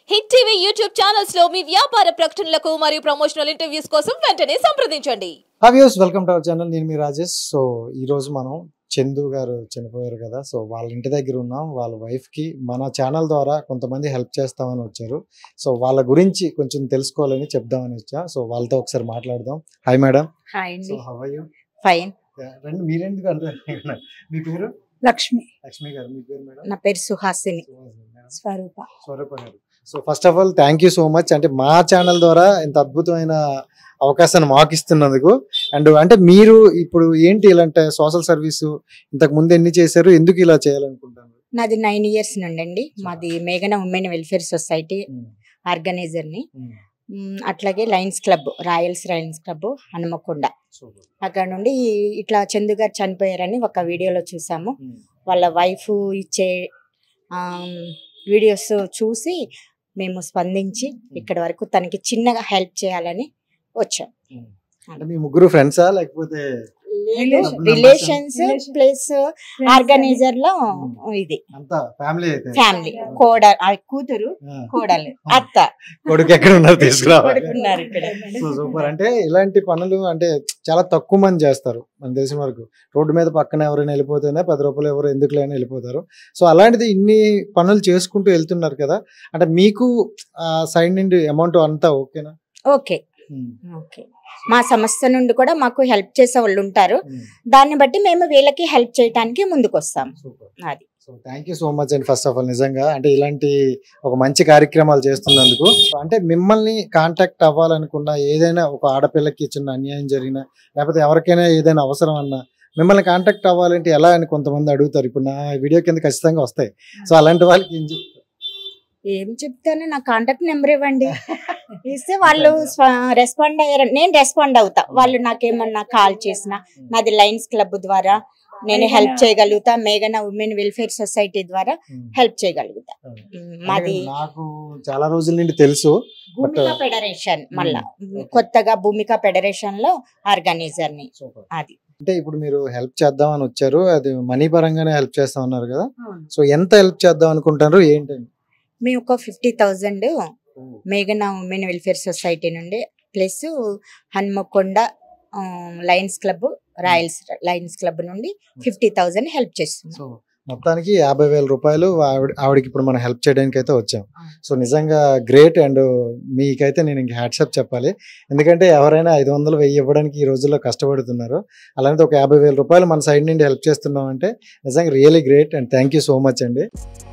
hit TV YouTube channels లో మీ వ్యాపార ప్రకటనలకు మరియు ప్రమోషనల్ ఇంటర్వ్యూస్ కోసం వెంటనే సంప్రదించండి హవ్యూస్ వెల్కమ్ టు అవర్ ఛానల్ నేను మీ రాజేష్ సో ఈ రోజు మనం చందు గారు చనిపోయారు కదా సో వాళ్ళ ఇంటి దగ్గర ఉన్నాం వాళ్ళ వైఫ్ కి మన ఛానల్ ద్వారా కొంతమంది హెల్ప్ చేస్తామని వచ్చారు సో వాళ్ళ గురించి కొంచెం తెలుసుకోవాలని చెప్దామని వచ్చా సో వాళ్ళతో ఒకసారి మాట్లాడదాం హాయ్ మేడం హాయ్ సో అండి హవ్ యూ ఫైన్ రండి మీరెందుకు అంటే మీ పేరు లక్ష్మి లక్ష్మి గారు మీ పేరు మేడం నా పేరు సుహాసిని మేడం స్వరూప స్వరూప గారు so first of all thank you so much అంటే మా ఛానల్ ద్వారా ఇంత అద్భుతమైన అవకాశాన్ని మాకు ఇస్తున్నందుకు అండ్ అంటే మీరు ఇప్పుడు ఏంటి ఇలాంటి సోషల్ సర్వీస్ ఇంతకు ముందు ఎన్ని చేశారు ఎందుకు ఇలా చేయాలనుకుంటారు నాది నైన్ ఇయర్స్ నుండి అండి మాది మేఘన ఉమెన్ వెల్ఫేర్ సొసైటీ ఆర్గనైజర్ ని మ్, అట్లాగే Lions Club Royals Lions Club Hanamkonda అక్కడ నుండి ఇట్లా చందు గారు చనిపోయారని ఒక వీడియోలో చూసాము వాళ్ళ వైఫ్ ఇచ్చే వీడియోస్ చూసి మేము స్పందించి ఇక్కడ వరకు తనకి చిన్నగా హెల్ప్ చేయాలని వచ్చాం అంటే మీ ముగ్గురు ఫ్రెండ్సా లేకపోతే రిలేషన్స్ ప్లస్ ఆర్గనైజర్ లో ఇది అంతా ఫ్యామిలీ అయితే ఫ్యామిలీ కోడ ఆ కూతురు ఆ, కోడలు అత్త కొడుకు ఎక్కడ ఉన్నారు తీసుకురావాలి కొడుకున్నారు ఇక్కడ సో సూపర్ అంటే ఇలాంటి పనులు అంటే చాలా తక్కువ మంది చేస్తారు మనకు తెలిసిన వరకు రోడ్డు మీద పక్కన ఎవరైనా వెళ్ళిపోతేనే పది రూపాయలు ఎవరు ఎందుకు లేని వెళ్ళిపోతారు సో అలాంటిది ఇన్ని పనులు చేసుకుంటూ వెళ్తున్నారు కదా అంటే మీకు సైడ్ నుండి అమౌంట్ అంతా ఓకేనా ఓకే ఓకే మా సంస్థ నుండి కూడా మాకు హెల్ప్ చేసే వాళ్ళు ఉంటారు దాన్ని బట్టి మేము వీళ్ళకి హెల్ప్ చేయడానికి ముందుకు వస్తాం సూపర్ అది so thank you so much అండి ఫస్ట్ ఆఫ్ ఆల్ నిజంగా అంటే ఇలాంటి ఒక మంచి కార్యక్రమాలు చేస్తున్నందుకు అంటే మిమ్మల్ని కాంటాక్ట్ అవ్వాలనుకున్నా ఏదైనా ఒక ఆడపిల్లకి చిన్న అన్యాయం జరిగినా లేకపోతే ఎవరికైనా ఏదైనా అవసరం అన్నా మిమ్మల్ని కాంటాక్ట్ అవ్వాలంటే ఎలా అని కొంతమంది అడుగుతారు ఇప్పుడు నా వీడియో కింద ఖచ్చితంగా వస్తాయి సో అలాంటి వాళ్ళకి ఏం చెప్తారు ఏం చెప్తాను నా కాంటాక్ట్ నెంబర్ ఇవ్వండి ఇస్తే వాళ్ళు రెస్పాండ్ అయ్యారు నేను రెస్పాండ్ అవుతా వాళ్ళు నాకేమన్నా కాల్ చేసినా నాది లయన్స్ క్లబ్ ద్వారా నేను హెల్ప్ చేయగలుగుతా మేఘన ఉమెన్ వెల్ఫేర్ సొసైటీ ద్వారా హెల్ప్ చేయగలుగుతా మ్, మాది అంటే నాకు చాలా రోజుల నుండి తెలుసు భూమిక ఫెడరేషన్ మళ్ళా కొత్తగా భూమిక ఫెడరేషన్ లో ఆర్గనైజర్ ని అది అంటే ఇప్పుడు మీరు హెల్ప్ చేద్దామని వచ్చారు అది మనీ పరంగానే హెల్ప్ చేస్తాం అన్నారు కదా సో ఎంత హెల్ప్ చేద్దాం అనుకుంటారు ఏంటండి మేము ఒక ఫిఫ్టీ థౌజండ్ మేఘన ఉమెన్ వెల్ఫేర్ సొసైటీ నుండి ప్లస్ హన్మకొండ ఆ, Lions Club Royals Lions Club నుండి ఫిఫ్టీ థౌజండ్ హెల్ప్ చేస్తున్నాం సో మొత్తానికి యాభై వేల రూపాయలు ఆవిడ ఆవిడకి ఇప్పుడు మనం హెల్ప్ చేయడానికి అయితే వచ్చాం సో నిజంగా గ్రేట్ అండ్ మీకైతే నేను ఇంక హ్యాట్సప్ చెప్పాలి ఎందుకంటే ఎవరైనా ఐదు వందలు వెయ్యి ఇవ్వడానికి ఈ రోజుల్లో కష్టపడుతున్నారు అలాంటి ఒక యాభై వేల రూపాయలు మన సైడ్ నుండి హెల్ప్ చేస్తున్నాం అంటే నిజంగా really great and thank you so much అండి